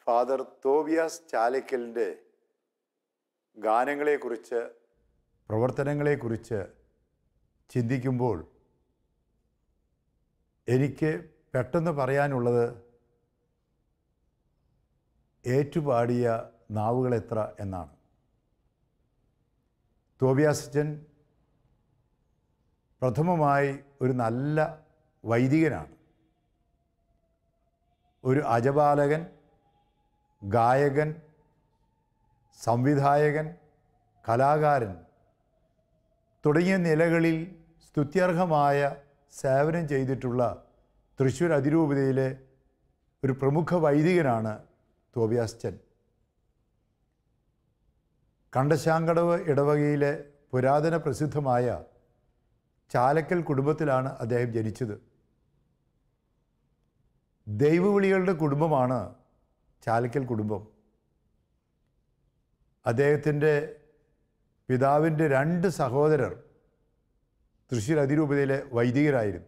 Father Tobias ചാലക്കലിൻ്റെ ഗാനങ്ങളെക്കുറിച്ച് പ്രവർത്തനങ്ങളെക്കുറിച്ച് ചിന്തിക്കുമ്പോൾ എനിക്ക് പെട്ടെന്ന് പറയാനുള്ളത് ഏറ്റുപാടിയ നാവുകൾ എത്ര എന്നാണ് തോബിയാസച്ചൻ പ്രഥമമായി ഒരു നല്ല വൈദികനാണ് ഒരു അജപാലകൻ ഗായകൻ സംവിധായകൻ കലാകാരൻ തുടങ്ങിയ നിലകളിൽ സ്തുത്യർഹമായ സേവനം ചെയ്തിട്ടുള്ള തൃശ്ശൂർ അതിരൂപതയിലെ ഒരു പ്രമുഖ വൈദികനാണ് തോബിയാസ്ചൻ കണ്ടശാങ്കടവ് ഇടവകയിലെ പുരാതന പ്രസിദ്ധമായ ചാലക്കൽ കുടുംബത്തിലാണ് അദ്ദേഹം ജനിച്ചത് ദൈവവിളികളുടെ കുടുംബമാണ് ചാലക്കൽ കുടുംബം അദ്ദേഹത്തിൻ്റെ പിതാവിൻ്റെ രണ്ട് സഹോദരർ തൃശ്ശൂർ അതിരൂപതയിലെ വൈദികരായിരുന്നു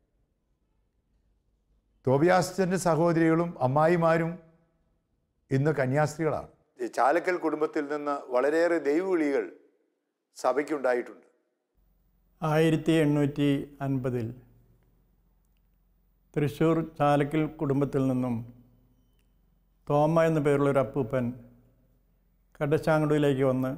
തോബിയാസൻ്റെ സഹോദരികളും അമ്മായിമാരും ഇന്ന് കന്യാസ്ത്രീകളാണ് ഈ ചാലക്കൽ കുടുംബത്തിൽ നിന്ന് വളരെയേറെ ദൈവവിളികൾ സഭയ്ക്കുണ്ടായിട്ടുണ്ട് ആയിരത്തി എണ്ണൂറ്റി അൻപതിൽ തൃശ്ശൂർ ചാലക്കൽ കുടുംബത്തിൽ നിന്നും തോമ എന്ന പേരുള്ള ഒരു അപ്പൂപ്പൻ കടച്ചാങ്കടയിലേക്ക് വന്ന്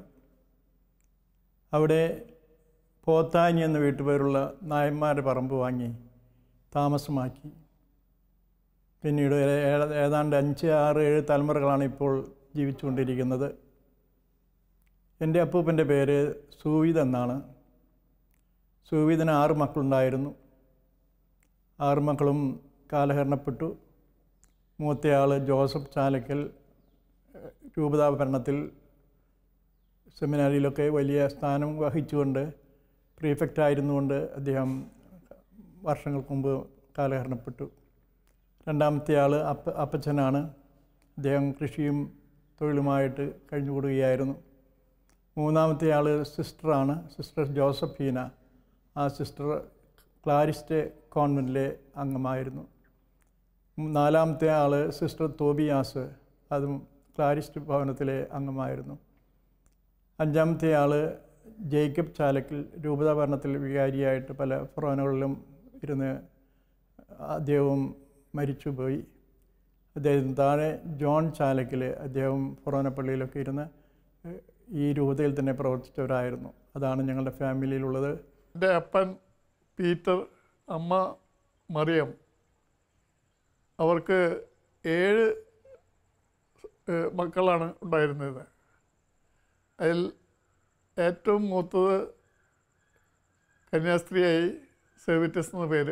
അവിടെ പോത്താനി എന്ന വീട്ടുപേരുള്ള നായന്മാരുടെ പറമ്പ് വാങ്ങി താമസമാക്കി പിന്നീട് ഏ- ഏതാണ്ട് അഞ്ച് ആറ് ഏഴ് തലമുറകളാണ് ഇപ്പോൾ ജീവിച്ചുകൊണ്ടിരിക്കുന്നത് എൻ്റെ അപ്പൂപ്പൻ്റെ പേര് സൂവിത് എന്നാണ് സൂവിതിന് ആറ് മക്കളുണ്ടായിരുന്നു ആറ് മക്കളും കാലഹരണപ്പെട്ടു മൂത്തയാൾ ജോസഫ് ചാലക്കൽ ഏഹ്, രൂപതാ ഭരണത്തിൽ സെമിനാരിയിലൊക്കെ വലിയ സ്ഥാനം വഹിച്ചുകൊണ്ട് പ്രീഫെക്റ്റ് ആയിരുന്നുകൊണ്ട് അദ്ദേഹം വർഷങ്ങൾക്ക് മുമ്പ് കാലഹരണപ്പെട്ടു രണ്ടാമത്തെ ആൾ അപ്പ അപ്പച്ചനാണ് അദ്ദേഹം കൃഷിയും തൊഴിലുമായിട്ട് കഴിഞ്ഞുകൂടുകയായിരുന്നു മൂന്നാമത്തെ ആൾ സിസ്റ്ററാണ് സിസ്റ്റർ ജോസഫീന ആ സിസ്റ്റർ ക്ലാരിസ്റ്റ് കോൺവെൻറ്റിലെ അംഗമായിരുന്നു നാലാമത്തെ ആൾ സിസ്റ്റർ തോബിയാസ് അതും ക്ലാരിസ്റ്റ് ഭവനത്തിലെ അംഗമായിരുന്നു അഞ്ചാമത്തെ ആൾ ജേക്കബ് ചാലക്കിൽ രൂപതാ ഭരണത്തിൽ വികാരിയായിട്ട് പല ഫൊറോനകളിലും ഇരുന്ന് അദ്ദേഹവും മരിച്ചുപോയി അദ്ദേഹത്തിന് താഴെ ജോൺ ചാലക്കിൽ അദ്ദേഹം ഫൊറോന പള്ളിയിലൊക്കെ ഇരുന്ന് ഏഹ്, ഈ രൂപതയിൽ തന്നെ പ്രവർത്തിച്ചവരായിരുന്നു അതാണ് ഞങ്ങളുടെ ഫാമിലിയിലുള്ളത് എൻ്റെ അപ്പൻ പീറ്റർ അമ്മ മറിയം അവർക്ക് ഏഴ് ഏഹ്, മക്കളാണ് ഉണ്ടായിരുന്നത് അതിൽ ഏറ്റവും മൂത്തത് കന്യാസ്ത്രീയായി സെവിറ്റസ് എന്ന പേര്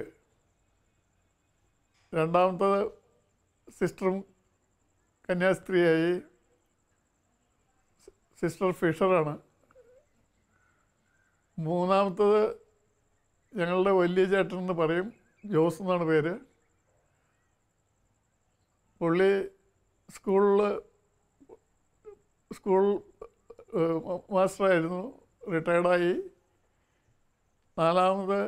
രണ്ടാമത്തത് സിസ്റ്ററും കന്യാസ്ത്രീയായി സിസ്റ്റർ ഫിഷറാണ് മൂന്നാമത്തത് ഞങ്ങളുടെ വലിയ ചേട്ടൻ എന്ന് പറയും ജോസ് എന്നാണ് പേര് പുള്ളി സ്കൂളിൽ സ്കൂൾ ഏഹ്, മ- മാസ്റ്ററായിരുന്നു റിട്ടയർഡായി നാലാമത്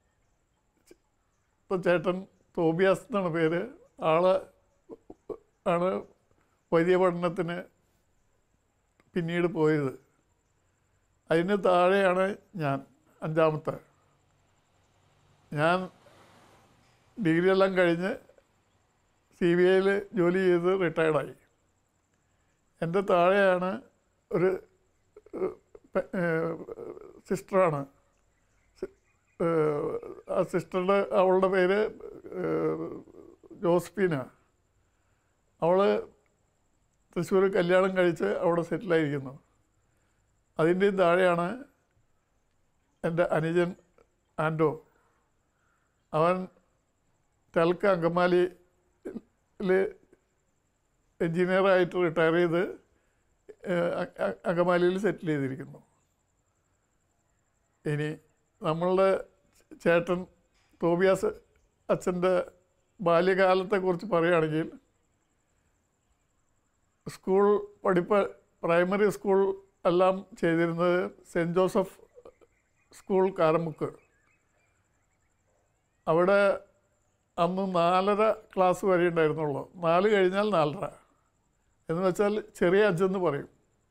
ഇപ്പം ചേട്ടൻ തോബിയാസ് എന്നാണ് പേര് ആള് ആണ് വലിയ പഠനത്തിന് പിന്നീട് പോയത് അതിന് താഴെയാണ് ഞാൻ അഞ്ചാമത്തെ ഞാൻ ഡിഗ്രി എല്ലാം കഴിഞ്ഞ് സി ബി ഐയിൽ ജോലി ചെയ്ത് റിട്ടയർഡായി എൻ്റെ താഴെയാണ് ഒരു ഏഹ്, പെ- ഏഹ്, സിസ്റ്ററാണ് സി- ഏഹ്, ആ സിസ്റ്ററുടെ അവളുടെ പേര് ഏഹ്, ജോസ്ഫീന അവൾ തൃശ്ശൂർ കല്യാണം കഴിച്ച് അവിടെ സെറ്റിലായിരിക്കുന്നു അതിൻ്റെയും താഴെയാണ് എൻ്റെ അനുജൻ ആൻഡോ അവൻ തെൽക്ക അങ്കമാലിയിൽ എൻജിനീയറായിട്ട് റിട്ടയർ ചെയ്ത് ഏഹ്, അ- അ- അങ്കമാലിയിൽ സെറ്റിൽ ചെയ്തിരിക്കുന്നു ഇനി നമ്മളുടെ ചേട്ടൻ തോബിയാസ് അച്ഛൻ്റെ ബാല്യകാലത്തെക്കുറിച്ച് പറയുകയാണെങ്കിൽ സ്കൂൾ പഠിപ്പ് പ്രൈമറി സ്കൂൾ എല്ലാം ചെയ്തിരുന്നത് സെൻറ്റ് ജോസഫ് സ്കൂൾ കാരമുക്ക് അവിടെ അന്ന് നാലര ക്ലാസ് വരെ ഉണ്ടായിരുന്നുള്ളൂ നാല് കഴിഞ്ഞാൽ നാലര എന്ന് വെച്ചാൽ ചെറിയ അഞ്ചെന്ന് പറയും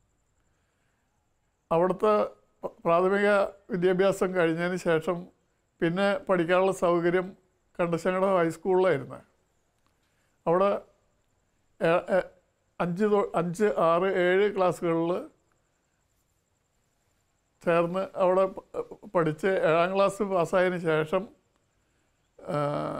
അവിടുത്തെ പ- പ്രാഥമിക വിദ്യാഭ്യാസം കഴിഞ്ഞതിന് ശേഷം പിന്നെ പഠിക്കാനുള്ള സൗകര്യം കണ്ടശങ്കട ഹൈസ്കൂളിലായിരുന്നു അവിടെ ഏ- ഏ- അഞ്ച് തൊ- അഞ്ച് ആറ് ഏഴ് ക്ലാസ്സുകളിൽ ചേർന്ന് അവിടെ പ- പഠിച്ച് ഏഴാം ക്ലാസ് പാസ്സായതിന് ശേഷം ആ,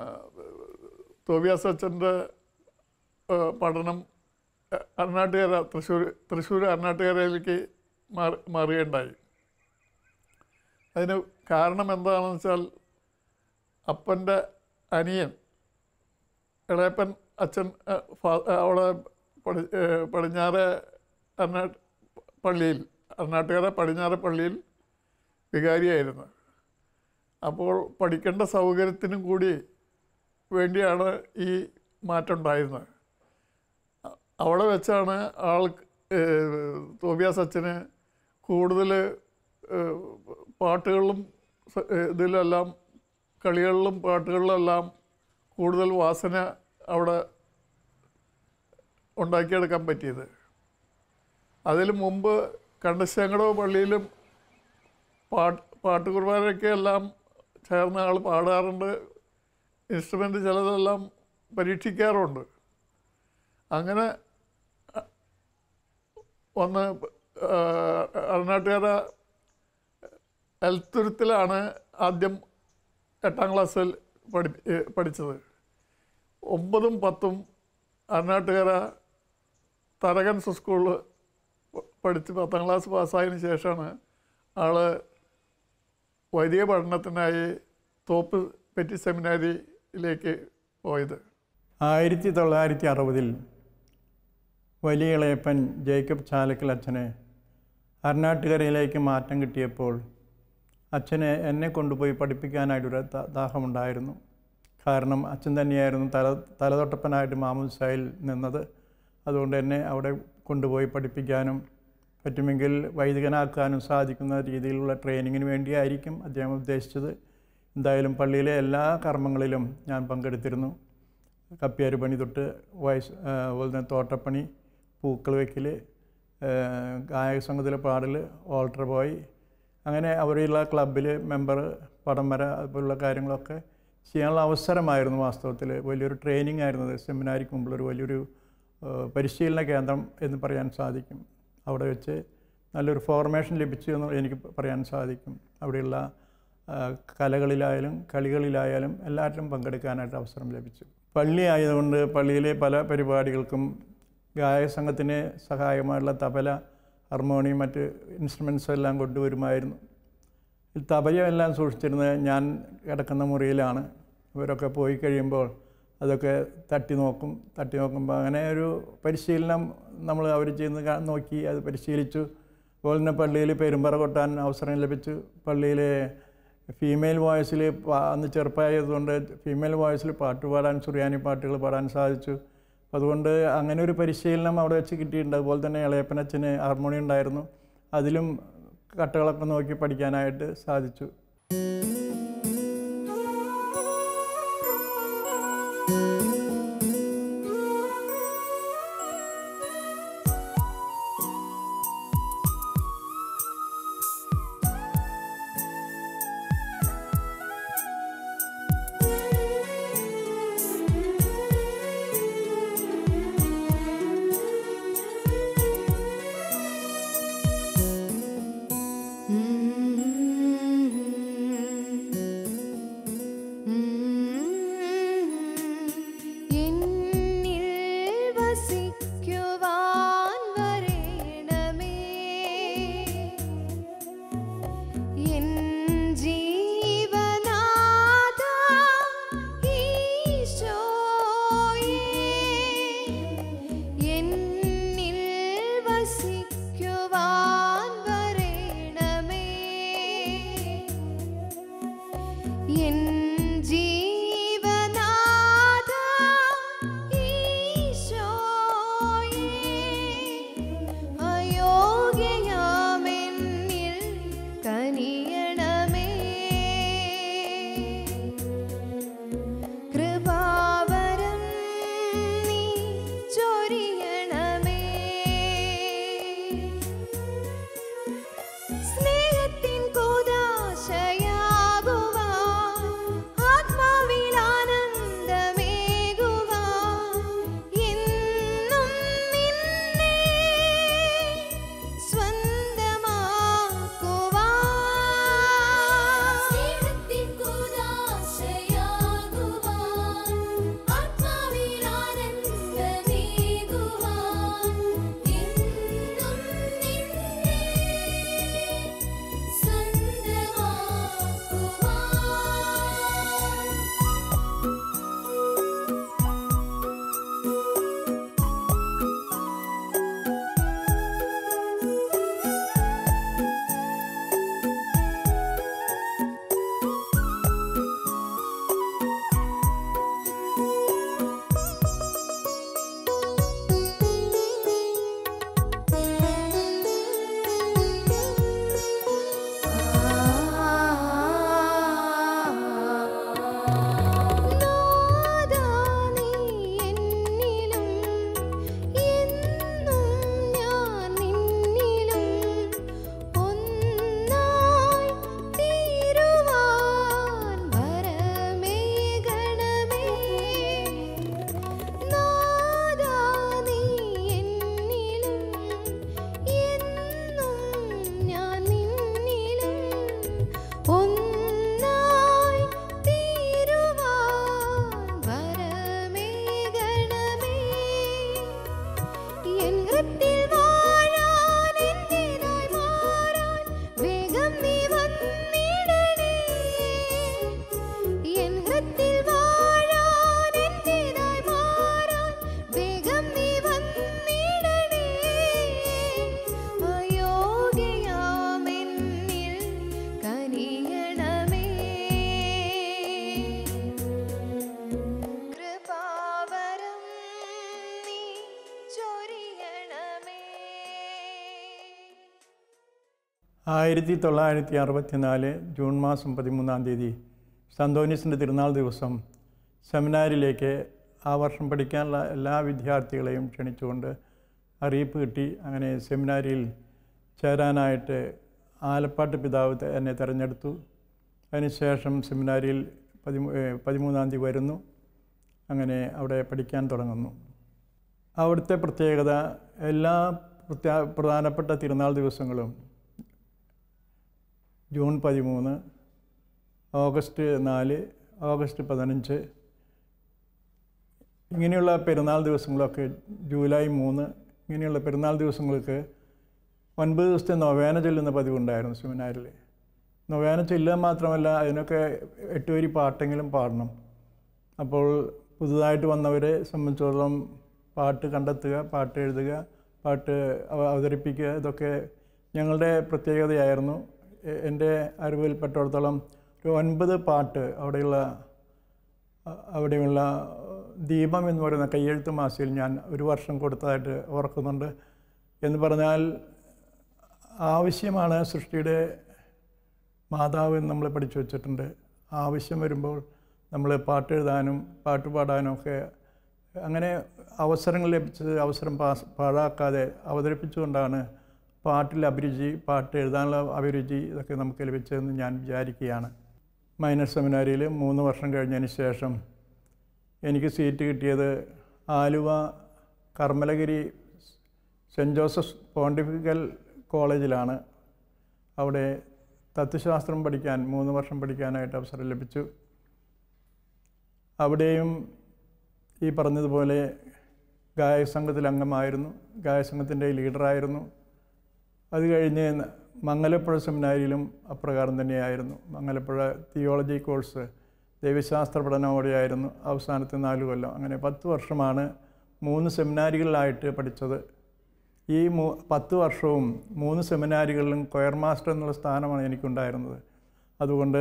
തോബിയാസ് അച്ഛൻ്റെ ആ, പഠനം അ- അരുണാട്ടുകര തൃശ്ശൂർ തൃശ്ശൂർ അരുണാട്ടുകരയിലേക്ക് മാറി മാറുകയുണ്ടായി അതിന് കാരണം എന്താണെന്ന് വെച്ചാൽ അപ്പൻ്റെ അനിയൻ ഇളയപ്പൻ അച്ഛൻ ആ, ഫാ- ആ, അവിടെ പടി ഏ, പടിഞ്ഞാറ് അരുണാ പള്ളിയിൽ അരുണാട്ടുകര പടിഞ്ഞാറ് പള്ളിയിൽ വികാരിയായിരുന്നു അപ്പോൾ പഠിക്കേണ്ട സൗകര്യത്തിനും കൂടി വേണ്ടിയാണ് ഈ മാറ്റം ഉണ്ടായിരുന്നത് അ- അവിടെ വെച്ചാണ് ആൾ തോബിയാസ് അച്ഛന് കൂടുതൽ പാട്ടുകളിലും സ- ഏ, ഇതിലെല്ലാം കളികളിലും പാട്ടുകളിലെല്ലാം കൂടുതൽ വാസന അവിടെ ഉണ്ടാക്കിയെടുക്കാൻ പറ്റിയത് അതിൽ മുമ്പ് കണ്ടശങ്കടോ പള്ളിയിലും പാട്ട് പാട്ട് കുർബാനയൊക്കെ എല്ലാം ചേർന്ന ആൾ പാടാറുണ്ട് ഇൻസ്ട്രുമെൻ്റ് ചിലതെല്ലാം പരീക്ഷിക്കാറുണ്ട് അങ്ങനെ അ- വന്ന് ആ, അരുണാട്ടുകര എൽത്തുരുത്തിലാണ് ആദ്യം എട്ടാം ക്ലാസ്സിൽ പഠി ഏ, പഠിച്ചത് ഒമ്പതും പത്തും അരുണാട്ടുകര തരകൻസ് സ്കൂളിൽ പഠിച്ച് പത്താം ക്ലാസ് പാസ്സായതിനു ശേഷമാണ് ആള് വലിയ പഠനത്തിനായി തോപ്പ് പെറ്റി സെമിനാരിയിലേക്ക് പോയത് ആയിരത്തി തൊള്ളായിരത്തി അറുപതിൽ വലിയ ഇളയപ്പൻ ജേക്കബ് ചാലക്കൽ അച്ഛന് അരുണാട്ടുകരയിലേക്ക് മാറ്റം കിട്ടിയപ്പോൾ അച്ഛന് എന്നെ കൊണ്ടുപോയി പഠിപ്പിക്കാനായിട്ടൊരു ദാ- ദാഹമുണ്ടായിരുന്നു കാരണം അച്ഛൻ തന്നെയായിരുന്നു തല തലതൊട്ടപ്പനായിട്ട് മാമുസായിൽ നിന്നത് അതുകൊണ്ട് എന്നെ അവിടെ കൊണ്ടുപോയി പഠിപ്പിക്കാനും പറ്റുമെങ്കിൽ വൈദികനാക്കാനും സാധിക്കുന്ന രീതിയിലുള്ള ട്രെയിനിങ്ങിന് വേണ്ടിയായിരിക്കും അദ്ദേഹം ഉദ്ദേശിച്ചത് എന്തായാലും പള്ളിയിലെ എല്ലാ കർമ്മങ്ങളിലും ഞാൻ പങ്കെടുത്തിരുന്നു കപ്പിയാര് പണി തൊട്ട് വയസ്സ് അതുപോലെ തന്നെ തോട്ടപ്പണി പൂക്കൾ വയ്ക്കൽ ഗായക സംഘത്തിലെ പാടൽ ഓൾട്ടർ ബോയ് അങ്ങനെ അവിടെയുള്ള ക്ലബിൽ മെമ്പർ പടം വര അതുപോലുള്ള കാര്യങ്ങളൊക്കെ ചെയ്യാനുള്ള അവസരമായിരുന്നു വാസ്തവത്തിൽ വലിയൊരു ട്രെയിനിങ് ആയിരുന്നു അത് സെമിനാരിക്ക് മുമ്പുള്ളൊരു വലിയൊരു ഏഹ്, പരിശീലന കേന്ദ്രം എന്ന് പറയാൻ സാധിക്കും അവിടെ വെച്ച് നല്ലൊരു ഫോർമേഷൻ ലഭിച്ചു എന്ന് എനിക്ക് പറയാൻ സാധിക്കും അവിടെയുള്ള ആ, കലകളിലായാലും കളികളിലായാലും എല്ലാറ്റിലും പങ്കെടുക്കാനായിട്ട് അവസരം ലഭിച്ചു പള്ളി ആയതുകൊണ്ട് പള്ളിയിലെ പല പരിപാടികൾക്കും ഗായക സംഘത്തിന് സഹായമായുള്ള തബല ഹാർമോണിയം മറ്റ് ഇൻസ്ട്രുമെൻസ് എല്ലാം കൊണ്ടുവരുമായിരുന്നു ഈ തബലയെല്ലാം സൂക്ഷിച്ചിരുന്നത് ഞാൻ കിടക്കുന്ന മുറിയിലാണ് ഇവരൊക്കെ പോയി കഴിയുമ്പോൾ അതൊക്കെ തട്ടി നോക്കും തട്ടി നോക്കുമ്പോൾ അങ്ങനെ ഒരു പരിശീലനം നമ്മൾ അവർ ചെയ്യുന്ന കാ- നോക്കി അത് പരിശീലിച്ചു അതുപോലെ തന്നെ പള്ളിയിൽ പെരുമ്പറ കൊട്ടാൻ അവസരം ലഭിച്ചു പള്ളിയിലെ ഫീമെയിൽ വോയിസിൽ അന്ന് ചെറുപ്പമായതുകൊണ്ട് ഫീമെയിൽ വോയിസിൽ പാട്ട് പാടാൻ സുറിയാനി പാട്ടുകൾ പാടാൻ സാധിച്ചു അപ്പോൾ അതുകൊണ്ട് അങ്ങനെ ഒരു പരിശീലനം അവിടെ വെച്ച് കിട്ടിയിട്ടുണ്ട് അതുപോലെ തന്നെ ഇളയപ്പനച്ഛന് ഹാർമോണി ഉണ്ടായിരുന്നു അതിലും കട്ടകളൊക്കെ നോക്കി പഠിക്കാനായിട്ട് സാധിച്ചു Mm-hmm. ആയിരത്തി തൊള്ളായിരത്തി അറുപത്തിനാല് ജൂൺ മാസം പതിമൂന്നാം തീയതി സന്തോനീസിൻ്റെ തിരുനാൾ ദിവസം സെമിനാരിലേക്ക് ആ വർഷം പഠിക്കാനുള്ള എല്ലാ വിദ്യാർത്ഥികളെയും ക്ഷണിച്ചുകൊണ്ട് അറിയിപ്പ് കിട്ടി അങ്ങനെ സെമിനാരിയിൽ ചേരാനായിട്ട് ആലപ്പാട്ട് പിതാവ് തെ- എന്നെ തിരഞ്ഞെടുത്തു അതിനുശേഷം സെമിനാരിയിൽ പതിമൂ ഏഹ് പതിമൂന്നാം തീയതി വരുന്നു അങ്ങനെ അവിടെ പഠിക്കാൻ തുടങ്ങുന്നു അവിടുത്തെ പ്രത്യേകത എല്ലാ പ്രത്യാ പ്രധാനപ്പെട്ട തിരുനാൾ ദിവസങ്ങളും ജൂൺ പതിമൂന്ന് ഓഗസ്റ്റ് നാല് ഓഗസ്റ്റ് പതിനഞ്ച് ഇങ്ങനെയുള്ള പെരുന്നാൾ ദിവസങ്ങളൊക്കെ ജൂലൈ മൂന്ന് ഇങ്ങനെയുള്ള പെരുന്നാൾ ദിവസങ്ങൾക്ക് ഒൻപത് ദിവസത്തെ നൊവേന ചൊല്ലുന്ന പതിവുണ്ടായിരുന്നു സെമിനാരിൽ നൊവേന ചൊല്ലുക മാത്രമല്ല അതിനൊക്കെ എട്ട് വരി പാട്ടെങ്കിലും പാടണം അപ്പോൾ പുതുതായിട്ട് വന്നവരെ സംബന്ധിച്ചിടത്തോളം പാട്ട് കണ്ടെത്തുക പാട്ട് എഴുതുക പാട്ട് അവ- അവതരിപ്പിക്കുക ഇതൊക്കെ ഞങ്ങളുടെ പ്രത്യേകതയായിരുന്നു എ- എൻ്റെ അറിവിൽപ്പെട്ടിടത്തോളം ഒരു ഒൻപത് പാട്ട് അവിടെയുള്ള അ- അവിടെയുള്ള ദീപം എന്ന് പറയുന്ന കയ്യെഴുത്ത് മാസികയിൽ ഞാൻ ഒരു വർഷം കൊടുത്തതായിട്ട് ഓർക്കുന്നുണ്ട് എന്ന് പറഞ്ഞാൽ ആവശ്യമാണ് സൃഷ്ടിയുടെ മാതാവ് എന്ന് നമ്മൾ പഠിച്ചു വച്ചിട്ടുണ്ട് ആവശ്യം വരുമ്പോൾ നമ്മൾ പാട്ട് എഴുതാനും പാട്ട് പാടാനും ഒക്കെ അങ്ങനെ അവസരങ്ങൾ ലഭിച്ചത് അവസരം പാസ് പാഴാക്കാതെ അവതരിപ്പിച്ചുകൊണ്ടാണ് പാട്ടിൽ അഭിരുചി പാട്ട് എഴുതാനുള്ള അഭിരുചി ഇതൊക്കെ നമുക്ക് ലഭിച്ചതെന്ന് ഞാൻ വിചാരിക്കുകയാണ് മൈനർ സെമിനാരിയിൽ മൂന്ന് വർഷം കഴിഞ്ഞതിന് ശേഷം എനിക്ക് സീറ്റ് കിട്ടിയത് Aluva Karmelagiri Saint Joseph Pontifical കോളേജിലാണ് അവിടെ തത്വശാസ്ത്രം പഠിക്കാൻ മൂന്ന് വർഷം പഠിക്കാനായിട്ട് അവസരം ലഭിച്ചു അവിടെയും ഈ പറഞ്ഞതുപോലെ ഗായക സംഘത്തിൽ അംഗമായിരുന്നു ഗായക സംഘത്തിൻ്റെ ലീഡറായിരുന്നു അത് കഴിഞ്ഞ് ന- മംഗലപ്പുഴ സെമിനാരിയിലും അപ്രകാരം തന്നെയായിരുന്നു മംഗലപ്പുഴ തിയോളജി കോഴ്സ് ദൈവശാസ്ത്ര പഠനമോടെയായിരുന്നു അവസാനത്തെ നാല് കൊല്ലം അങ്ങനെ പത്ത് വർഷമാണ് മൂന്ന് സെമിനാരികളിലായിട്ട് പഠിച്ചത് ഈ മൂ പത്ത് വർഷവും മൂന്ന് സെമിനാരികളിലും കൊയർ മാസ്റ്റർ എന്നുള്ള സ്ഥാനമാണ് എനിക്കുണ്ടായിരുന്നത് അതുകൊണ്ട്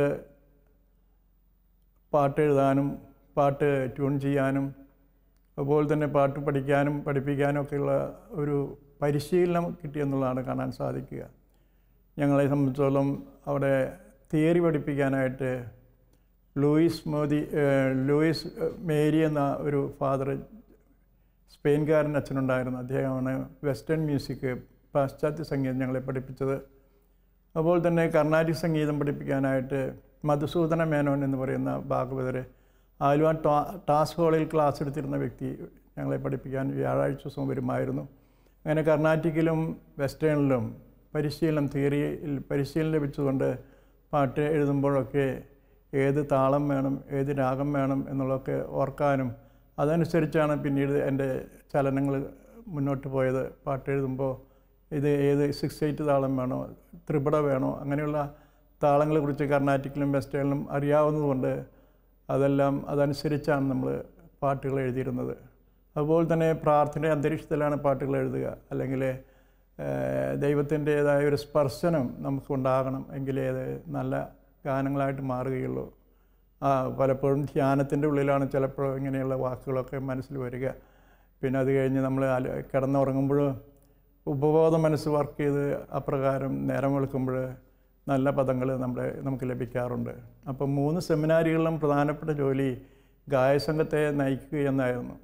പാട്ട് എഴുതാനും പാട്ട് ട്യൂൺ ചെയ്യാനും അതുപോലെ തന്നെ പാട്ട് പഠിക്കാനും പഠിപ്പിക്കാനും ഒക്കെയുള്ള ഒരു പരിശീലനം കിട്ടിയെന്നുള്ളതാണ് കാണാൻ സാധിക്കുക ഞങ്ങളെ സംബന്ധിച്ചോളം അവിടെ തിയറി പഠിപ്പിക്കാനായിട്ട് ലൂയിസ് മോദി ഏഹ്, ലൂയിസ് ഏഹ്, മേരി എന്ന ഒരു ഫാദർ സ്പെയിൻകാരൻ അച്ഛനുണ്ടായിരുന്നു അദ്ദേഹമാണ് വെസ്റ്റേൺ മ്യൂസിക് പാശ്ചാത്യ സംഗീതം ഞങ്ങളെ പഠിപ്പിച്ചത് അതുപോലെ തന്നെ കർണാടിക് സംഗീതം പഠിപ്പിക്കാനായിട്ട് മധുസൂദന മേനോൻ എന്ന് പറയുന്ന ഭാഗവതർ ആലുവ ടാ ടാസ്ക് ഹാളിൽ ക്ലാസ് എടുത്തിരുന്ന വ്യക്തി ഞങ്ങളെ പഠിപ്പിക്കാൻ വ്യാഴാഴ്ച ദിവസം വരുമായിരുന്നു അങ്ങനെ കർണാറ്റിക്കിലും വെസ്റ്റേണിലും പരിശീലനം തിയറിയിൽ പരിശീലനം ലഭിച്ചുകൊണ്ട് പാട്ട് എഴുതുമ്പോഴൊക്കെ ഏത് താളം വേണം ഏത് രാഗം വേണം എന്നുള്ളതൊക്കെ ഓർക്കാനും അതനുസരിച്ചാണ് പിന്നീട് എൻ്റെ ചലനങ്ങൾ മുന്നോട്ട് പോയത് പാട്ട് എഴുതുമ്പോൾ ഇത് ഏത് സിക്സ് എയ്റ്റ് താളം വേണോ ത്രിപുട വേണോ അങ്ങനെയുള്ള താളങ്ങളെക്കുറിച്ച് കർണാറ്റിക്കിലും വെസ്റ്റേണിലും അറിയാവുന്നതുകൊണ്ട് അതെല്ലാം അതനുസരിച്ചാണ് നമ്മൾ പാട്ടുകൾ എഴുതിയിരുന്നത് അതുപോലെ തന്നെ പ്രാർത്ഥന അന്തരീക്ഷത്തിലാണ് പാട്ടുകൾ എഴുതുക അല്ലെങ്കിൽ ദൈവത്തിൻ്റേതായ ഒരു സ്പർശനം നമുക്കുണ്ടാകണം എങ്കിലേ അത് നല്ല ഗാനങ്ങളായിട്ട് മാറുകയുള്ളൂ ആ പലപ്പോഴും ധ്യാനത്തിൻ്റെ ഉള്ളിലാണ് ചിലപ്പോൾ ഇങ്ങനെയുള്ള വാക്കുകളൊക്കെ മനസ്സിൽ വരിക പിന്നെ അത് കഴിഞ്ഞ് നമ്മൾ ആല- കിടന്നുറങ്ങുമ്പോൾ ഉപബോധ മനസ്സ് വർക്ക് ചെയ്ത് അപ്രകാരം നേരം വെളുക്കുമ്പോൾ നല്ല പദങ്ങൾ നമ്മുടെ നമുക്ക് ലഭിക്കാറുണ്ട് അപ്പം മൂന്ന് സെമിനാരികളിലും പ്രധാനപ്പെട്ട ജോലി ഗായസംഘത്തെ നയിക്കുക എന്നായിരുന്നു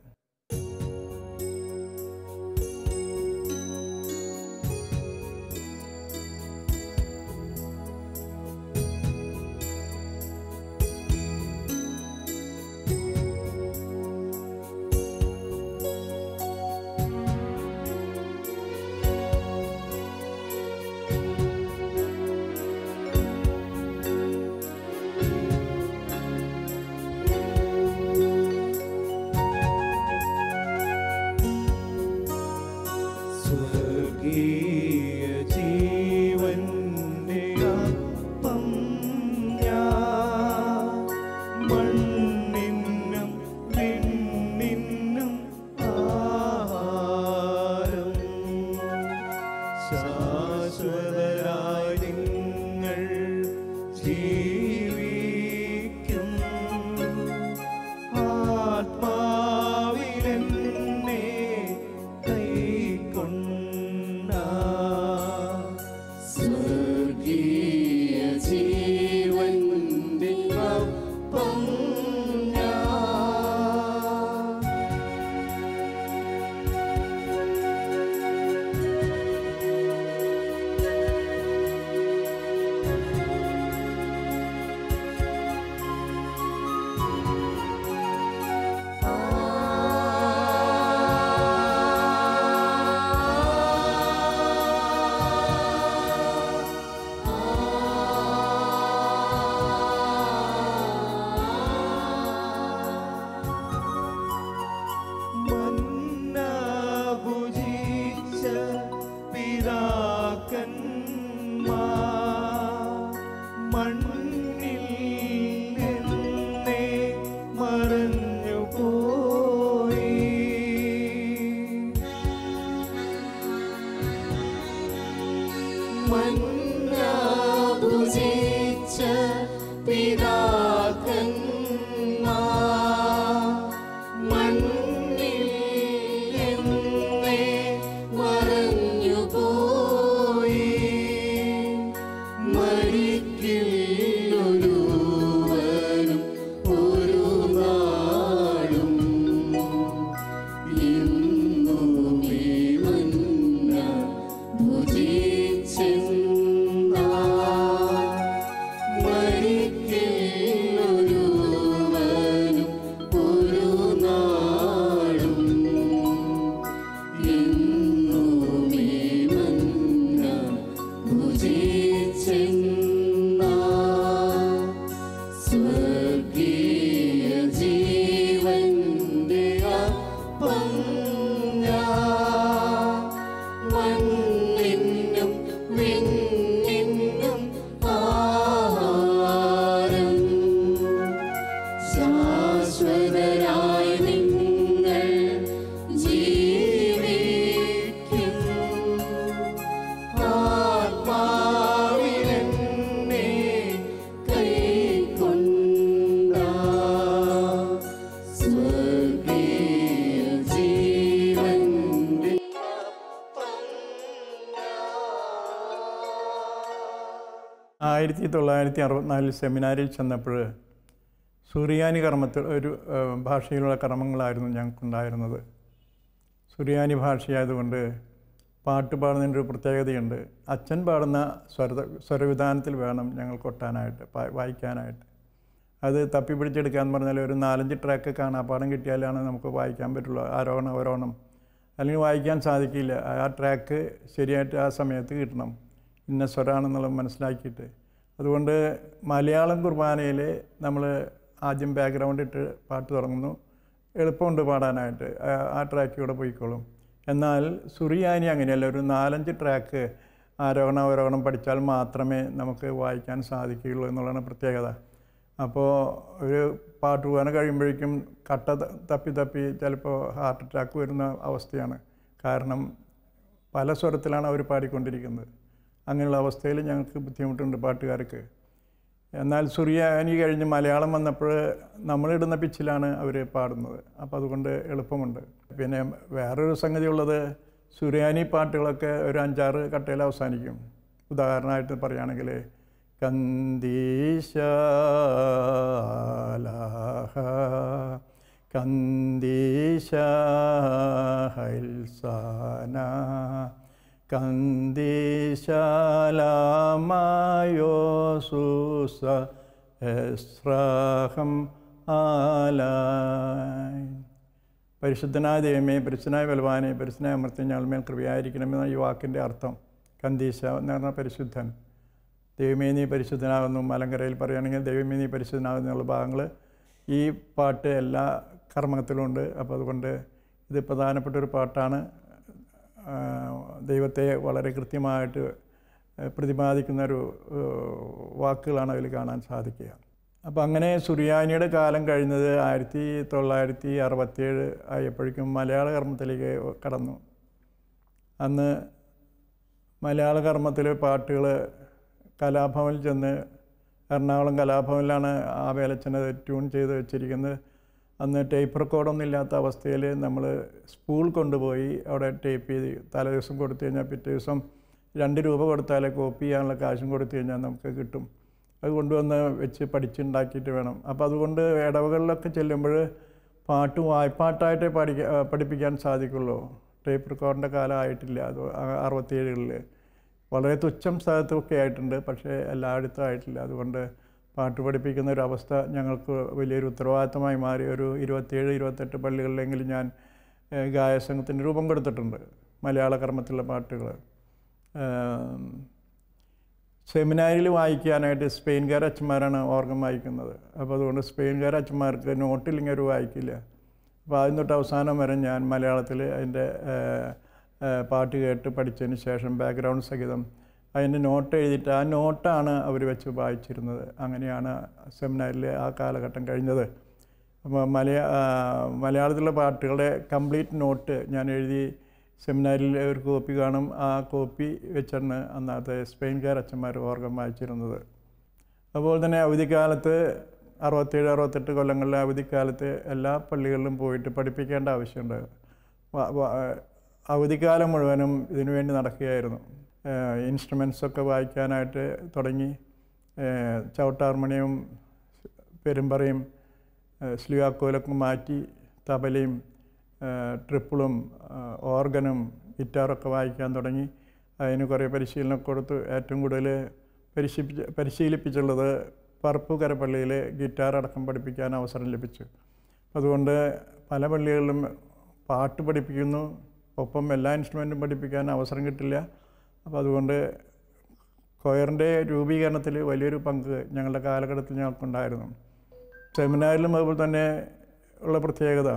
മന്നാഭുജിച്ച പിതാക്കന്മാർ മണ്ണിൽ എന്നേ മറഞ്ഞുപോയി മരിക്കില്ലൊരുവനും ഒരു നാളും ഇന്നുമീ മന്ന ഭുജിച്ചെന്നാ മരിക്കില്ലൊരുവനും ഒരു നാളും ഇന്നുമീ മന്ന ഭുജിച്ചെന്നാ സ്വർഗീയ ജീവന്റെ അപ്പം ഞാൻ മണ്ണിനും വിണ്ണിനും ആഹാരം ശാശ്വതരായി നിങ്ങൾ ജീവിക്കും ആത്മാവിലെന്നെ കൈക്കൊണ്ട സ്വർഗീയ ജീവന്റെ അപ്പം ആയിരത്തി തൊള്ളായിരത്തി അറുപത്തിനാലിൽ സെമിനാരിൽ ചെന്നപ്പോൾ സുറിയാനി കർമ്മത്തിൽ ഒരു ഏഹ്, ഭാഷയിലുള്ള കർമ്മങ്ങളായിരുന്നു ഞങ്ങൾക്കുണ്ടായിരുന്നത് സുറിയാനി ഭാഷയായതുകൊണ്ട് പാട്ട് പാടുന്നതിൻ്റെ ഒരു പ്രത്യേകതയുണ്ട് അച്ഛൻ പാടുന്ന സ്വര സ്വരവിധാനത്തിൽ വേണം ഞങ്ങൾ കൊട്ടാനായിട്ട് പാ- വായിക്കാനായിട്ട് അത് തപ്പി പിടിച്ചെടുക്കുക എന്ന് പറഞ്ഞാൽ ഒരു നാലഞ്ച് ട്രാക്ക് കാണാപ്പാടം കിട്ടിയാലാണ് നമുക്ക് വായിക്കാൻ പറ്റുള്ളൂ ആരോഹണം അവരോഹണം അല്ലെങ്കിൽ വായിക്കാൻ സാധിക്കില്ല ആ ട്രാക്ക് ശരിയായിട്ട് ആ സമയത്ത് കിട്ടണം ഇന്ന സ്വരാണെന്നുള്ളത് മനസ്സിലാക്കിയിട്ട് അതുകൊണ്ട് മലയാളം കുർബാനയിൽ നമ്മൾ ആദ്യം ബാക്ക്ഗ്രൗണ്ട് ഇട്ട് പാട്ട് തുടങ്ങുന്നു എളുപ്പമുണ്ട് പാടാനായിട്ട് ആ- ആ ട്രാക്കിലൂടെ പോയിക്കോളും എന്നാൽ സുറിയാനി അങ്ങനെയല്ല ഒരു നാലഞ്ച് ട്രാക്ക് ആരോഹണം അവരോഹണം പഠിച്ചാൽ മാത്രമേ നമുക്ക് വായിക്കാൻ സാധിക്കുകയുള്ളൂ എന്നുള്ളതാണ് പ്രത്യേകത അപ്പോൾ ഒരു പാട്ട് പോകാൻ കഴിയുമ്പോഴേക്കും കട്ട ത- തപ്പി തപ്പി ചിലപ്പോൾ ഹാർട്ട് അറ്റാക്ക് വരുന്ന അവസ്ഥയാണ് കാരണം പല സ്വരത്തിലാണ് അവർ പാടിക്കൊണ്ടിരിക്കുന്നത് അങ്ങനെയുള്ള അവസ്ഥയിൽ ഞങ്ങൾക്ക് ബുദ്ധിമുട്ടുണ്ട് പാട്ടുകാർക്ക് എന്നാൽ സുറിയാനി കഴിഞ്ഞ് മലയാളം വന്നപ്പോൾ നമ്മളിടുന്ന പിച്ചിലാണ് അവർ പാടുന്നത് അപ്പോൾ അതുകൊണ്ട് എളുപ്പമുണ്ട് പിന്നെ വേറൊരു സംഗതി ഉള്ളത് സുറിയാനി പാട്ടുകളൊക്കെ ഒരു അഞ്ചാറ് കട്ടയിൽ അവസാനിക്കും ഉദാഹരണമായിട്ട് പറയുകയാണെങ്കിൽ കന്ദീശാലാഹ കന്ദീശ ഹൈൽസാന കന്ദീശാലാമായോസൂസ എസ്രാഹം ആലായ് പരിശുദ്ധനായ ദൈവമേ പരിശുദ്ധനായ ബലവാനെ പരിശുദ്ധനായ അമർത്തി ഞങ്ങൾമേൽ കൃപയായിരിക്കണമെന്ന ഈ വാക്കിൻ്റെ അർത്ഥം കന്ദീശ എന്ന് പറഞ്ഞാൽ പരിശുദ്ധൻ ദൈവമേ നീ പരിശുദ്ധനാകുന്നു മലങ്കരയിൽ പറയുകയാണെങ്കിൽ ദൈവമേ നീ പരിശുദ്ധനാകുന്നു എന്നുള്ള ഭാഗങ്ങൾ ഈ പാട്ട് എല്ലാ കർമ്മത്തിലുമുണ്ട് അപ്പോൾ അതുകൊണ്ട് ഇത് പ്രധാനപ്പെട്ട ഒരു പാട്ടാണ് ആ, ദൈവത്തെ വളരെ കൃത്യമായിട്ട് പ്രതിപാദിക്കുന്ന ഒരു ഏഹ്, വാക്കുകളാണ് അതിൽ കാണാൻ സാധിക്കുക അപ്പോൾ അങ്ങനെ സുറിയാനിയുടെ കാലം കഴിഞ്ഞത് ആയിരത്തി തൊള്ളായിരത്തി അറുപത്തിയേഴ് ആയപ്പോഴേക്കും മലയാള കർമ്മത്തിലേക്ക് കടന്നു അന്ന് മലയാള കർമ്മത്തിൽ പാട്ടുകൾ കലാഭവനിൽ ചെന്ന് എറണാകുളം കലാഭവനിലാണ് ആ വേലച്ചനെ ട്യൂൺ ചെയ്ത് വെച്ചിരിക്കുന്നത് അന്ന് ടേപ്പ് റെക്കോർഡൊന്നും ഇല്ലാത്ത അവസ്ഥയിൽ നമ്മൾ സ്പൂൾ കൊണ്ടുപോയി അവിടെ ടേപ്പ് ചെയ്ത് തലേ ദിവസം കൊടുത്തു കഴിഞ്ഞാൽ പിറ്റേ ദിവസം രണ്ട് രൂപ കൊടുത്താലേ കോപ്പി ചെയ്യാനുള്ള കാശും കൊടുത്തു കഴിഞ്ഞാൽ നമുക്ക് കിട്ടും അത് കൊണ്ടുവന്ന് വെച്ച് പഠിച്ചുണ്ടാക്കിയിട്ട് വേണം അപ്പോൾ അതുകൊണ്ട് ഇടവകളിലൊക്കെ ചെല്ലുമ്പോൾ പാട്ട് വായ്പാട്ടായിട്ടേ പഠിക്ക പഠിപ്പിക്കാൻ സാധിക്കുള്ളൂ ടേപ്പ് റെക്കോർഡിൻ്റെ കാലമായിട്ടില്ല അത് ആ- അറുപത്തിയേഴുകളിൽ വളരെ തുച്ഛം സ്ഥലത്തൊക്കെ ആയിട്ടുണ്ട് പക്ഷേ എല്ലായിടത്തും ആയിട്ടില്ല അതുകൊണ്ട് പാട്ട് പഠിപ്പിക്കുന്ന ഒരു അവസ്ഥ ഞങ്ങൾക്ക് വലിയൊരു ഉത്തരവാദിത്തമായി മാറി ഒരു ഇരുപത്തിയേഴ് ഇരുപത്തെട്ട് പള്ളികളിലെങ്കിലും ഞാൻ ഏഹ്, ഗായസംഘത്തിന് രൂപം കൊടുത്തിട്ടുണ്ട് മലയാള കർമ്മത്തിലുള്ള പാട്ടുകൾ സെമിനാരിൽ വായിക്കാനായിട്ട് സ്പെയിൻകാർ അച്ഛന്മാരാണ് ഓർഗം വായിക്കുന്നത് അപ്പോൾ അതുകൊണ്ട് സ്പെയിൻകാർ അച്ഛന്മാർക്ക് നോട്ടിലിങ്ങനെ ഒരു വായിക്കില്ല അപ്പോൾ ആദ്യം തൊട്ട് അവസാനം വരെ ഞാൻ മലയാളത്തിൽ അതിൻ്റെ ഏഹ്, ഏഹ്, പാട്ട് കേട്ട് പഠിച്ചതിന് ശേഷം ബാക്ക്ഗ്രൗണ്ട് സഹിതം അതിൻ്റെ നോട്ട് എഴുതിയിട്ട് ആ നോട്ടാണ് അവർ വെച്ച് വായിച്ചിരുന്നത് അങ്ങനെയാണ് സെമിനാരിൽ ആ കാലഘട്ടം കഴിഞ്ഞത് അപ്പോൾ മലയാ ആ, മലയാളത്തിലെ പാട്ടുകളുടെ കംപ്ലീറ്റ് നോട്ട് ഞാൻ എഴുതി സെമിനാരിൽ ഒരു കോപ്പി കാണും ആ കോപ്പി വെച്ചാണ് അന്നത്തെ സ്പെയിൻകാർ അച്ഛന്മാർ ഓർഗം വായിച്ചിരുന്നത് അതുപോലെ തന്നെ അവധിക്കാലത്ത് അറുപത്തേഴ് അറുപത്തെട്ട് കൊല്ലങ്ങളിലെ അവധിക്കാലത്ത് എല്ലാ പള്ളികളിലും പോയിട്ട് പഠിപ്പിക്കേണ്ട ആവശ്യമുണ്ട് വ- വ- അവധിക്കാലം മുഴുവനും ഇതിനു വേണ്ടി നടക്കുകയായിരുന്നു ഇൻസ്ട്രുമെൻസ് ഒക്കെ വായിക്കാനായിട്ട് തുടങ്ങി ഏഹ് ചവിട്ടാർമണിയും പെരുമ്പറയും ഏഹ് സ്ലിവാക്കോലൊക്കെ മാറ്റി തബലയും ഏഹ് ട്രിപ്പിളും ഏഹ് ഓർഗനും ഗിറ്റാറൊക്കെ വായിക്കാൻ തുടങ്ങി അതിന് കുറേ പരിശീലനം കൊടുത്തു ഏറ്റവും കൂടുതൽ പരിശീലിപ്പിച്ച പരിശീലിപ്പിച്ചുള്ളത് പറപ്പുകര പള്ളിയിൽ ഗിറ്റാർ അടക്കം പഠിപ്പിക്കാൻ അവസരം ലഭിച്ചു അതുകൊണ്ട് പല പള്ളികളിലും പാട്ട് പഠിപ്പിക്കുന്നു ഒപ്പം എല്ലാ ഇൻസ്ട്രുമെൻറ്റും പഠിപ്പിക്കാൻ അവസരം കിട്ടില്ല അപ്പോൾ അതുകൊണ്ട് കൊയറിൻ്റെ രൂപീകരണത്തിൽ വലിയൊരു പങ്ക് ഞങ്ങളുടെ കാലഘട്ടത്തിൽ ഞങ്ങൾക്കുണ്ടായിരുന്നു സെമിനാറിലും അതുപോലെ തന്നെ ഉള്ള പ്രത്യേകത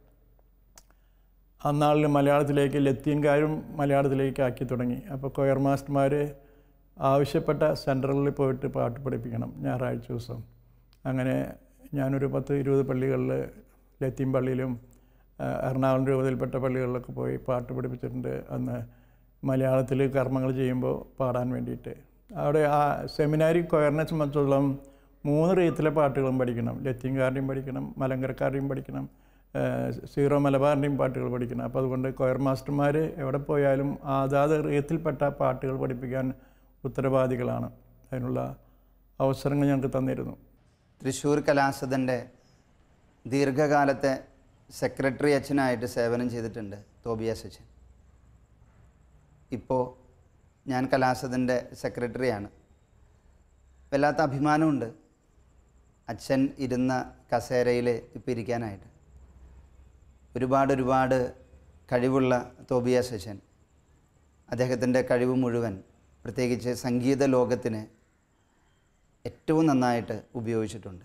അന്നാളിൽ മലയാളത്തിലേക്ക് ലത്തീൻകാരും മലയാളത്തിലേക്ക് ആക്കി തുടങ്ങി അപ്പോൾ കൊയർ മാസ്റ്റർമാർ ആവശ്യപ്പെട്ട സെൻറ്ററുകളിൽ പോയിട്ട് പാട്ട് പഠിപ്പിക്കണം ഞായറാഴ്ച ദിവസം അങ്ങനെ ഞാനൊരു പത്ത് ഇരുപത് പള്ളികളിൽ ലത്തീൻ പള്ളിയിലും ആ, എറണാകുളം രൂപതയിൽപ്പെട്ട പള്ളികളിലൊക്കെ പോയി പാട്ട് പഠിപ്പിച്ചിട്ടുണ്ട് അന്ന് മലയാളത്തിൽ കർമ്മങ്ങൾ ചെയ്യുമ്പോൾ പാടാൻ വേണ്ടിയിട്ട് അവിടെ ആ സെമിനാരി കൊയറിനെ സംബന്ധിച്ചിടത്തോളം മൂന്ന് റീത്തിലെ പാട്ടുകളും പഠിക്കണം ലത്തീൻകാരുടെയും പഠിക്കണം മലങ്കരക്കാരുടെയും പഠിക്കണം ഏഹ് സീറോ മലബാറിൻ്റെയും പാട്ടുകൾ പഠിക്കണം അപ്പോൾ അതുകൊണ്ട് കൊയർ മാസ്റ്റർമാർ എവിടെ പോയാലും അതാത് റീത്തിൽപ്പെട്ട പാട്ടുകൾ പഠിപ്പിക്കാൻ ഉത്തരവാദികളാണ് അതിനുള്ള അവസരങ്ങൾ ഞങ്ങൾക്ക് തന്നിരുന്നു തൃശ്ശൂർ കലാസദൻ്റെ ദീർഘകാലത്തെ സെക്രട്ടറി അച്ഛനായിട്ട് സേവനം ചെയ്തിട്ടുണ്ട് തോബിയാസ് അച്ഛൻ ഇപ്പോൾ ഞാൻ കലാസദൻ്റെ സെക്രട്ടറിയാണ് വല്ലാത്ത അഭിമാനമുണ്ട് അച്ഛൻ ഇരുന്ന കസേരയിൽ ഇപ്പോൾ ഇരിക്കാനായിട്ട് ഒരുപാട് ഒരുപാട് കഴിവുള്ള തോബിയാസ് അച്ഛൻ അദ്ദേഹത്തിൻ്റെ കഴിവ് മുഴുവൻ പ്രത്യേകിച്ച് സംഗീത ലോകത്തിന് ഏറ്റവും നന്നായിട്ട് ഉപയോഗിച്ചിട്ടുണ്ട്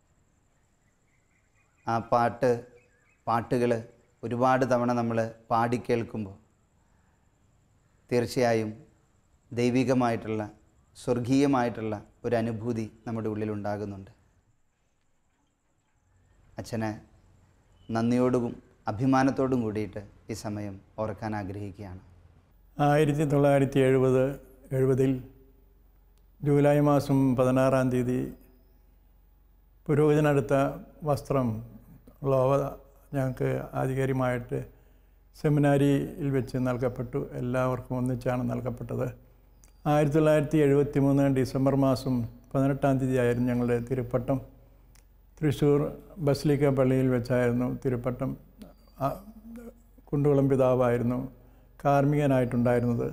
ആ പാട്ട് പാട്ടുകൾ ഒരുപാട് തവണ നമ്മൾ പാടിക്കേൾക്കുമ്പോൾ തീർച്ചയായും ദൈവികമായിട്ടുള്ള സ്വർഗീയമായിട്ടുള്ള ഒരു അനുഭൂതി നമ്മുടെ ഉള്ളിൽ ഉണ്ടാകുന്നുണ്ട് അച്ഛനെ നന്ദിയോടും അഭിമാനത്തോടും കൂടിയിട്ട് ഈ സമയം ഓർക്കാൻ ആഗ്രഹിക്കുകയാണ് ആയിരത്തി തൊള്ളായിരത്തി എഴുപത് എഴുപതിൽ ജൂലൈ മാസം പതിനാറാം തീയതി പുരോഹിതനടുത്ത വസ്ത്രം ലോവ ഞങ്ങൾക്ക് ആധികാരികമായിട്ട് സെമിനാരിയിൽ വെച്ച് നൽകപ്പെട്ടു എല്ലാവർക്കും ഒന്നിച്ചാണ് നൽകപ്പെട്ടത് ആയിരത്തി തൊള്ളായിരത്തി എഴുപത്തി മൂന്ന് ഡിസംബർ മാസം പതിനെട്ടാം തീയതി ആയിരുന്നു ഞങ്ങളുടെ തിരുപ്പട്ടം തൃശ്ശൂർ ബസ്ലിക്ക പള്ളിയിൽ വെച്ചായിരുന്നു തിരുപ്പട്ടം ആ, കുണ്ടുകുളം പിതാവായിരുന്നു കാർമ്മികനായിട്ടുണ്ടായിരുന്നത്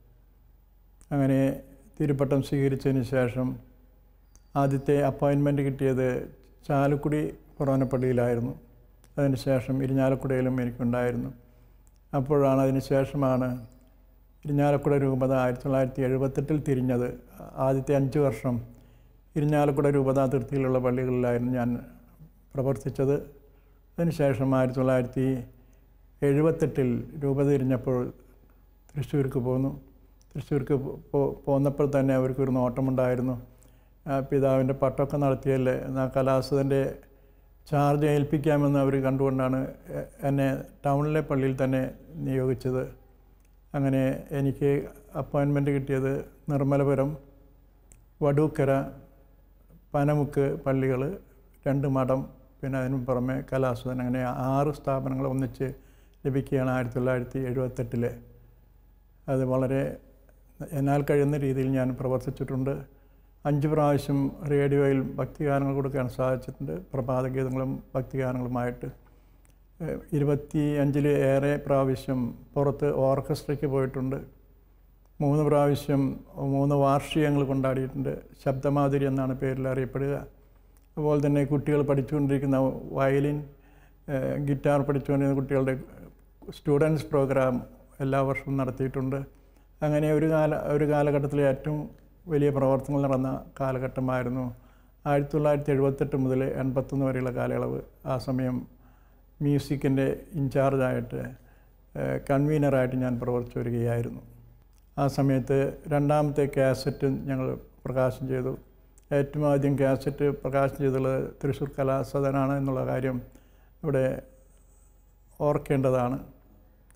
അങ്ങനെ തിരുപ്പട്ടം സ്വീകരിച്ചതിന് ശേഷം ആദ്യത്തെ അപ്പോയിൻമെൻറ്റ് കിട്ടിയത് ചാലക്കുടി ഫൊറോനപ്പള്ളിയിലായിരുന്നു അതിനുശേഷം ഇരിഞ്ഞാലക്കുടയിലും എനിക്കുണ്ടായിരുന്നു അപ്പോഴാണ് അതിന് ശേഷമാണ് ഇരിഞ്ഞാലക്കുട രൂപത ആയിരത്തി തൊള്ളായിരത്തി എഴുപത്തെട്ടിൽ തിരിഞ്ഞത് ആദ്യത്തെ അഞ്ച് വർഷം ഇരിഞ്ഞാലക്കുട രൂപത അതിർത്തിയിലുള്ള പള്ളികളിലായിരുന്നു ഞാൻ പ്രവർത്തിച്ചത് അതിനുശേഷം ആയിരത്തി തൊള്ളായിരത്തി എഴുപത്തെട്ടിൽ രൂപത തിരിഞ്ഞപ്പോൾ തൃശ്ശൂർക്ക് പോന്നു തൃശ്ശൂർക്ക് പോ- പോന്നപ്പോൾ തന്നെ അവർക്കൊരു നോട്ടമുണ്ടായിരുന്നു ആ പിതാവിൻ്റെ പട്ടമൊക്കെ നടത്തിയല്ലേ എന്നാൽ കലാസതിൻ്റെ ചാർജ് ഏൽപ്പിക്കാമെന്ന് അവർ കണ്ടുകൊണ്ടാണ് എ- എന്നെ ടൗണിലെ പള്ളിയിൽ തന്നെ നിയോഗിച്ചത് അങ്ങനെ എനിക്ക് അപ്പോയിൻമെൻറ്റ് കിട്ടിയത് നിർമ്മലപുരം വടൂക്കര പനമുക്ക് പള്ളികൾ രണ്ട് മഠം പിന്നെ അതിന് പുറമെ കലാസുധൻ അങ്ങനെ ആറ് സ്ഥാപനങ്ങൾ ഒന്നിച്ച് ലഭിക്കുകയാണ് ആയിരത്തി തൊള്ളായിരത്തി എഴുപത്തെട്ടിലെ അത് വളരെ എന്നാൽ കഴിയുന്ന രീതിയിൽ ഞാൻ പ്രവർത്തിച്ചിട്ടുണ്ട് അഞ്ച് പ്രാവശ്യം റേഡിയോയിൽ ഭക്തിഗാനങ്ങൾ കൊടുക്കാൻ സാധിച്ചിട്ടുണ്ട് പ്രഭാതഗീതങ്ങളും ഭക്തിഗാനങ്ങളുമായിട്ട് ഏഹ് ഇരുപത്തി അഞ്ചിൽ ഏറെ പ്രാവശ്യം പുറത്ത് ഓർക്കസ്ട്രയ്ക്ക് പോയിട്ടുണ്ട് മൂന്ന് പ്രാവശ്യം മൂന്ന് വാർഷികങ്ങൾ കൊണ്ടാടിയിട്ടുണ്ട് ശബ്ദമാധുരി എന്നാണ് പേരിൽ അറിയപ്പെടുക അതുപോലെ തന്നെ കുട്ടികൾ പഠിച്ചുകൊണ്ടിരിക്കുന്ന വയലിൻ ഏഹ് ഗിറ്റാർ പഠിച്ചുകൊണ്ടിരുന്ന കുട്ടികളുടെ സ്റ്റുഡൻസ് പ്രോഗ്രാം എല്ലാ വർഷവും നടത്തിയിട്ടുണ്ട് അങ്ങനെ ഒരു കാല ഒരു കാലഘട്ടത്തിൽ ഏറ്റവും വലിയ പ്രവർത്തനങ്ങൾ നടന്ന കാലഘട്ടമായിരുന്നു ആയിരത്തി തൊള്ളായിരത്തി എഴുപത്തെട്ട് മുതൽ എൺപത്തൊന്ന് വരെയുള്ള കാലയളവ് ആ സമയം മ്യൂസിക്കിൻ്റെ ഇൻചാർജായിട്ട് ഏഹ് കൺവീനറായിട്ട് ഞാൻ പ്രവർത്തിച്ചു വരികയായിരുന്നു ആ സമയത്ത് രണ്ടാമത്തെ കാസറ്റ് ഞങ്ങൾ പ്രകാശനം ചെയ്തു ഏറ്റവും ആദ്യം കാസറ്റ് പ്രകാശനം ചെയ്തുള്ളത് തൃശ്ശൂർ കലാസദനാണ് എന്നുള്ള കാര്യം ഇവിടെ ഓർക്കേണ്ടതാണ്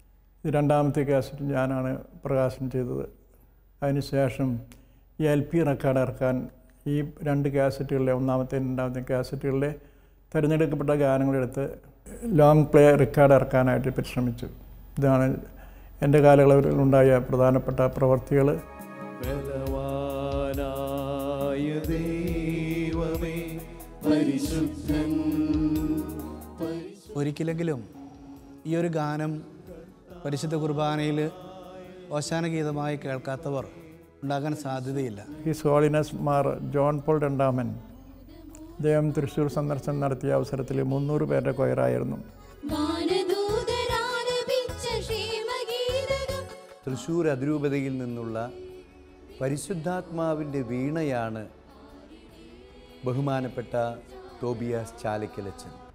ഇത് രണ്ടാമത്തെ കാസറ്റ് ഞാനാണ് പ്രകാശനം ചെയ്തത് അതിനുശേഷം ഈ എൽ പി റെക്കോർഡ് ഇറക്കാൻ ഈ രണ്ട് കാസറ്റുകളിലെ ഒന്നാമത്തെ രണ്ടാമത്തെ കാസറ്റുകളിലെ തിരഞ്ഞെടുക്കപ്പെട്ട ഗാനങ്ങളെടുത്ത് ലോങ് പ്ലേ റെക്കോർഡ് ഇറക്കാനായിട്ട് പരിശ്രമിച്ചു ഇതാണ് എൻ്റെ കാലയളവിലുണ്ടായ പ്രധാനപ്പെട്ട പ്രവർത്തികൾ ബലവാനായ ദൈവമേ പരിശുദ്ധൻ ഒരിക്കലെങ്കിലും ഈ ഒരു ഗാനം പരിശുദ്ധ കുർബാനയിൽ ഓശാന ഗീതമായി കേൾക്കാത്തവർ ഉണ്ടാകാൻ സാധ്യതയില്ല His Holiness Mar John Paul രണ്ടാമൻ അദ്ദേഹം തൃശ്ശൂർ സന്ദർശനം നടത്തിയ അവസരത്തിൽ മുന്നൂറ് പേരുടെ കൊയറായിരുന്നു ഗാനദൂതരാലപിച്ച ക്ഷേമഗീതകം തൃശ്ശൂർ അതിരൂപതയിൽ നിന്നുള്ള പരിശുദ്ധാത്മാവിൻ്റെ വീണയാണ് ബഹുമാനപ്പെട്ട തോബിയാസ് ചാലക്കലച്ചൻ